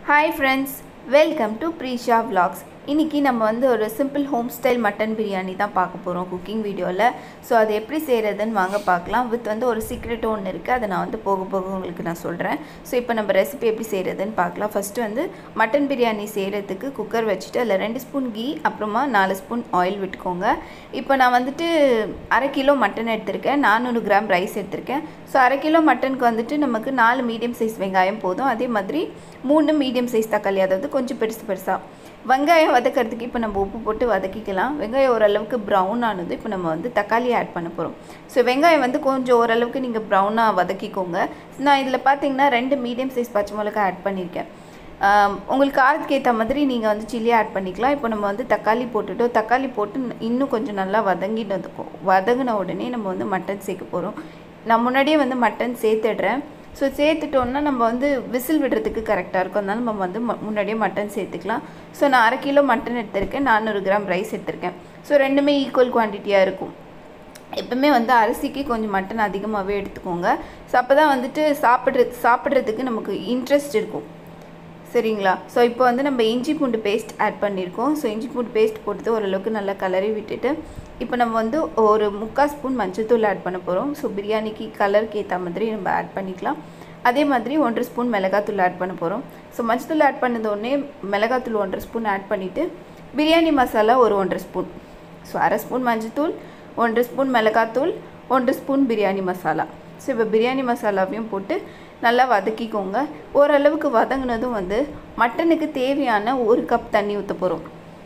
hi friends welcome to Preesha vlogs இன்றைக்கி நம்ம வந்து ஒரு simple home style mutton biryani தான் பார்க்க போகிறோம் குக்கிங் வீடியோவில் ஸோ அது எப்படி செய்கிறதுன்னு வாங்க பார்க்கலாம் வித் வந்து ஒரு சீக்ரெட் ஒன்று இருக்குது அதை நான் வந்து போக போக உங்களுக்கு நான் சொல்கிறேன் ஸோ இப்போ நம்ம ரெசிபி எப்படி செய்கிறதுன்னு பார்க்கலாம் ஃபஸ்ட்டு வந்து மட்டன் பிரியாணி செய்கிறதுக்கு குக்கர் வச்சுட்டு அதில் ரெண்டு ஸ்பூன் கீ அப்புறமா நாலு ஸ்பூன் ஆயில் விட்டுக்கோங்க இப்போ நான் வந்துட்டு அரை கிலோ மட்டன் எடுத்திருக்கேன் நானூறு கிராம் ரைஸ் எடுத்திருக்கேன் ஸோ அரை கிலோ மட்டனுக்கு வந்துட்டு நமக்கு நாலு மீடியம் சைஸ் வெங்காயம் போதும் அதே மாதிரி மூணு மீடியம் சைஸ் தக்காளி அதாவது கொஞ்சம் பெருசு பெருசாக வெங்காயம் வதக்கிறதுக்கு இப்போ நம்ம உப்பு போட்டு வதக்கிக்கலாம் வெங்காயம் ஓரளவுக்கு ப்ரௌன் ஆனது இப்போ நம்ம வந்து தக்காளி ஆட் பண்ண போகிறோம் ஸோ வெங்காயம் வந்து கொஞ்சம் ஓரளவுக்கு நீங்கள் ப்ரௌனாக வதக்கிக்கோங்க நான் இதில் பார்த்தீங்கன்னா ரெண்டு மீடியம் சைஸ் பச்சை மிளகாய் ஆட் பண்ணியிருக்கேன் ஆம், உங்களுக்கு காரத்துக்கு ஏற்ற மாதிரி நீங்கள் வந்து சில்லி ஆட் பண்ணிக்கலாம் இப்போ நம்ம வந்து தக்காளி போட்டுட்டோம் தக்காளி போட்டு இன்னும் கொஞ்சம் நல்லா வதங்கினதுக்கும் வதங்கின உடனே நம்ம வந்து மட்டன் சேர்க்க போகிறோம் நான் முன்னாடியே வந்து மட்டன் சேர்த்துடுறேன் ஸோ சேர்த்துட்டோன்னா நம்ம வந்து விசில் விடுறதுக்கு கரெக்டாக இருக்கும் அதனால நம்ம வந்து ம- முன்னாடியே மட்டன் சேர்த்துக்கலாம் ஸோ நான் அரை கிலோ மட்டன் எடுத்திருக்கேன் நானூறு கிராம் ரைஸ் எடுத்திருக்கேன் ஸோ ரெண்டுமே ஈக்குவல் குவான்டிட்டியாக இருக்கும் எப்பவுமே வந்து அரிசிக்கு கொஞ்சம் மட்டன் அதிகமாகவே எடுத்துக்கோங்க ஸோ அப்போ தான் வந்துட்டு சாப்பிட்றது சாப்பிட்றதுக்கு நமக்கு இன்ட்ரெஸ்ட் இருக்கும் சரிங்களா ஸோ இப்போ வந்து நம்ம இஞ்சி பூண்டு பேஸ்ட் ஆட் பண்ணியிருக்கோம் ஸோ இஞ்சி பூண்டு பேஸ்ட் போட்டு ஓரளவுக்கு நல்லா கலரி விட்டுட்டு இப்போ நம்ம வந்து ஒரு முக்கால் ஸ்பூன் மஞ்சள்தூள் ஆட் பண்ண போகிறோம் ஸோ பிரியாணிக்கு கலருக்கு ஏற்ற மாதிரி நம்ம ஆட் பண்ணிக்கலாம் அதே மாதிரி ஒன்றரை ஸ்பூன் மிளகாத்தூள் ஆட் பண்ண போகிறோம் ஸோ மஞ்சத்தூள் ஆட் பண்ணது உடனே மிளகாத்தூள் ஒன்றரை ஸ்பூன் ஆட் பண்ணிவிட்டு பிரியாணி மசாலா ஒரு ஒன்றரை ஸ்பூன் ஸோ அரை ஸ்பூன் மஞ்சத்தூள் ஒன்றரை ஸ்பூன் மிளகாத்தூள் ஒன்றரை ஸ்பூன் பிரியாணி மசாலா ஸோ இப்போ பிரியாணி மசாலாவையும் போட்டு நல்லா வதக்கிக்கோங்க ஓரளவுக்கு வதங்கினதும் வந்து மட்டனுக்கு தேவையான ஒரு கப் தண்ணி ஊற்ற போகிறோம்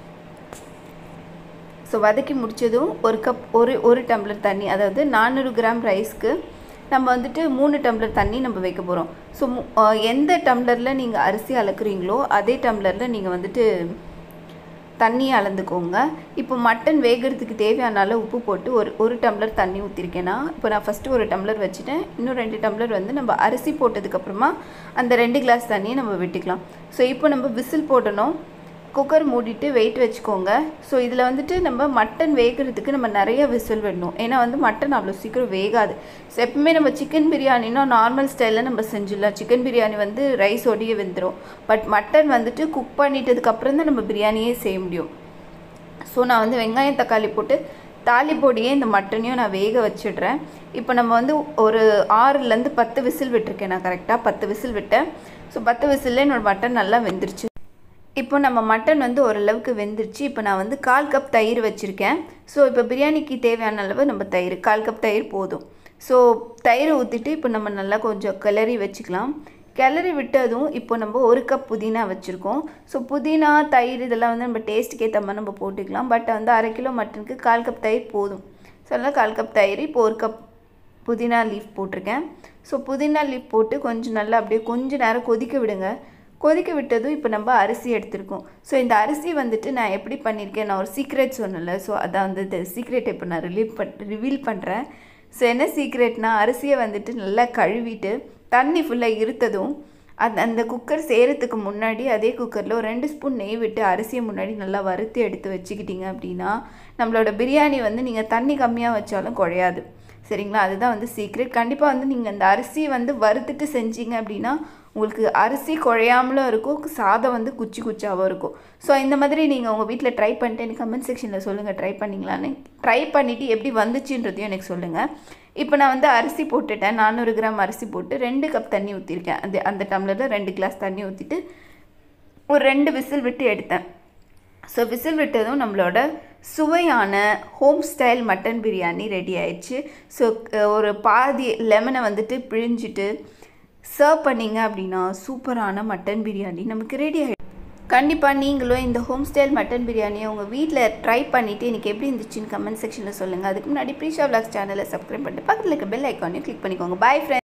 ஸோ வதக்கி முடிச்சதும் ஒரு கப் ஒரு ஒரு டம்ளர் தண்ணி அதாவது நானூறு கிராம் ரைஸ்க்கு நம்ம வந்துட்டு மூணு டம்ளர் தண்ணி நம்ம வைக்க போகிறோம் ஸோ எந்த டம்ளரில் நீங்கள் அரிசி அளக்குறீங்களோ அதே டம்ளரில் நீங்கள் வந்துட்டு தண்ணி அளந்துக்கோங்க இப்போ மட்டன் வேகிறதுக்கு தேவையான அளவு உப்பு போட்டு ஒரு ஒரு டம்ளர் தண்ணி ஊற்றிருக்கேன்னா இப்போ நான் ஃபஸ்ட்டு ஒரு டம்ளர் வச்சுட்டேன் இன்னும் ரெண்டு டம்ளர் வந்து நம்ம அரிசி போட்டதுக்கப்புறமா அந்த ரெண்டு கிளாஸ் தண்ணியை நம்ம விட்டுக்கலாம் ஸோ இப்போ நம்ம விசில் போடணும் குக்கர் மூடிட்டு வெயிட் வச்சுக்கோங்க ஸோ இதில் வந்துட்டு நம்ம மட்டன் வேகிறதுக்கு நம்ம நிறைய விசில் விடணும் ஏன்னா வந்து மட்டன் அவ்வளோ சீக்கிரம் வேகாது ஸோ எப்பவுமே நம்ம சிக்கன் பிரியாணினா நார்மல் ஸ்டைலில் நம்ம செஞ்சிடலாம் சிக்கன் பிரியாணி வந்து ரைஸோடையே வெந்துடும் பட் மட்டன் வந்துட்டு குக் பண்ணிட்டதுக்கப்புறம் தான் நம்ம பிரியாணியே செய்ய முடியும் ஸோ நான் வந்து வெங்காயம் தக்காளி போட்டு தாளிப்பொடியே இந்த மட்டனையும் நான் வேக வச்சிடுறேன் இப்போ நம்ம வந்து ஒரு ஆறுலேருந்து பத்து விசில் விட்டுருக்கேன் நான் கரெக்டாக பத்து விசில் விட்டேன் ஸோ பத்து விசில்ல என்னோட மட்டன் நல்லா வெந்துருச்சு இப்போ நம்ம மட்டன் வந்து ஓரளவுக்கு வெந்துருச்சு இப்போ நான் வந்து கால் கப் தயிர் வச்சுருக்கேன் ஸோ இப்போ பிரியாணிக்கு தேவையான அளவு நம்ம தயிர் கால் கப் தயிர் போதும் ஸோ தயிர் ஊற்றிட்டு இப்போ நம்ம நல்லா கொஞ்சம் கிளறி வச்சுக்கலாம் கிளறி விட்டதும் இப்போ நம்ம ஒரு கப் புதினா வச்சுருக்கோம் ஸோ புதினா தயிர் இதெல்லாம் வந்து நம்ம டேஸ்ட்டுக்கு ஏற்ற மாதிரி நம்ம போட்டுக்கலாம் பட் வந்து அரை கிலோ மட்டனுக்கு கால் கப் தயிர் போதும் ஸோ அதனால் கால் கப் தயிர் இப்போ ஒரு கப் புதினா லீஃப் போட்டிருக்கேன் ஸோ புதினா லீஃப் போட்டு கொஞ்சம் நல்லா அப்படியே கொஞ்சம் நேரம் கொதிக்க விடுங்க கொதிக்க விட்டதும் இப்போ நம்ம அரிசி எடுத்திருக்கோம் ஸோ இந்த அரிசி வந்துட்டு நான் எப்படி பண்ணியிருக்கேன் நான் ஒரு சீக்ரெட் சொன்னல ஸோ அதான் வந்து சீக்ரெட் இப்போ நான் ரிலீவ் பண் ரிவீல் பண்ணுறேன் ஸோ என்ன சீக்ரெட்னா அரிசியை வந்துட்டு நல்லா கழுவிட்டு தண்ணி ஃபுல்லாக இருத்ததும் அந்த அந்த குக்கர் செய்கிறதுக்கு முன்னாடி அதே குக்கரில் ஒரு ரெண்டு ஸ்பூன் நெய் விட்டு அரிசியை முன்னாடி நல்லா வறுத்து எடுத்து வச்சுக்கிட்டீங்க அப்படின்னா நம்மளோட பிரியாணி வந்து நீங்கள் தண்ணி கம்மியாக வச்சாலும் குழையாது சரிங்களா அதுதான் வந்து சீக்ரெட் கண்டிப்பாக வந்து நீங்கள் அந்த அரிசி வந்து வறுத்துட்டு செஞ்சீங்க அப்படின்னா உங்களுக்கு அரிசி குழையாமலும் இருக்கும் சாதம் வந்து குச்சி குச்சாவும் இருக்கும் ஸோ இந்த மாதிரி நீங்கள் உங்கள் வீட்டில் ட்ரை பண்ணிட்டு எனக்கு கமெண்ட் செக்ஷனில் சொல்லுங்கள் ட்ரை பண்ணிங்களான்னு ட்ரை பண்ணிவிட்டு எப்படி வந்துச்சுன்றதையும் எனக்கு சொல்லுங்கள் இப்போ நான் வந்து அரிசி போட்டுட்டேன் நானூறு கிராம் அரிசி போட்டு ரெண்டு கப் தண்ணி ஊற்றிருக்கேன் அந்த அந்த டம்ளரில் ரெண்டு கிளாஸ் தண்ணி ஊற்றிட்டு ஒரு ரெண்டு விசில் விட்டு எடுத்தேன் ஸோ விசில் விட்டதும் நம்மளோட சுவையான home style mutton biryani ready ஆயிடுச்சு ஸோ ஒரு பாதி லெமனை வந்துட்டு பிழிஞ்சிட்டு சர்வ் பண்ணீங்க அப்படின்னா சூப்பரான மட்டன் பிரியாணி நமக்கு ரெடி ஆகிடும் கண்டிப்பாக நீங்களும் இந்த ஹோம் ஸ்டைல் மட்டன் பிரியாணியை உங்கள் வீட்டில் ட்ரை பண்ணிவிட்டு எனக்கு எப்படி இருந்துச்சுன்னு கமெண்ட் செக்ஷனில் சொல்லுங்கள் அதுக்கு முன்னாடி ப்ரீஷா விளாக்ஸ் சேனலை சப்ஸ்கிரைப் பண்ணிட்டு பக்கத்தில் இருக்க பெல் ஐக்கானையும் கிளிக் பண்ணிக்கோங்க பாய் ஃப்ரெண்ட்